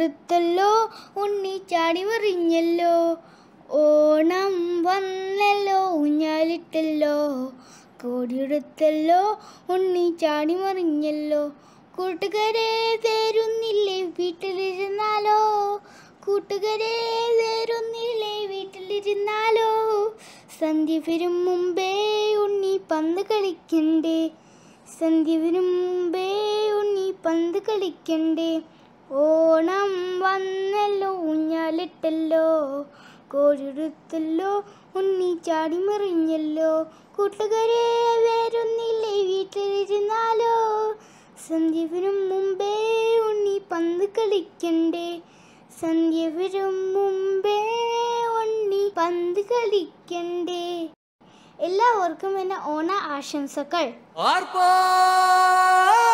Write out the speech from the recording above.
കോടിയെടുത്തല്ലോ ഉണ്ണി ചാടി മറിഞ്ഞല്ലോ ഓണം വന്നല്ലോ ഊഞ്ഞാലിട്ടല്ലോ കോടിയെടുത്തല്ലോ ഉണ്ണി ചാടി മറിഞ്ഞല്ലോ കൂട്ടുകാരെ തരുന്നില്ലേ വീട്ടിലിരുന്നാലോ കൂട്ടുകാരെ തരുന്നില്ലേ വീട്ടിലിരുന്നാലോ സന്ധ്യ വരും മുമ്പേ ഉണ്ണി പന്ത് കളിക്കണ്ടേ സന്ധ്യ വരും മുമ്പേ ഉണ്ണി പന്ത് കളിക്കണ്ടേ ഓണം വന്നല്ലോ ഊഞ്ഞാലിട്ടല്ലോ കോഴിയെടുത്തല്ലോ ഉണ്ണി ചാടി മറിഞ്ഞല്ലോ കൂട്ടുകാരെ വരുന്നില്ലേ വീട്ടിലിരുന്നാലോ സന്ധ്യ വരും മുമ്പേ ഉണ്ണി പന്ത് കളിക്കണ്ടേ സന്ധ്യ വരും മുമ്പേ ഉണ്ണി പന്ത് കളിക്കണ്ടേ എല്ലാവർക്കും എന്നെ ഓണ ആശംസകൾ ആർപ്പാ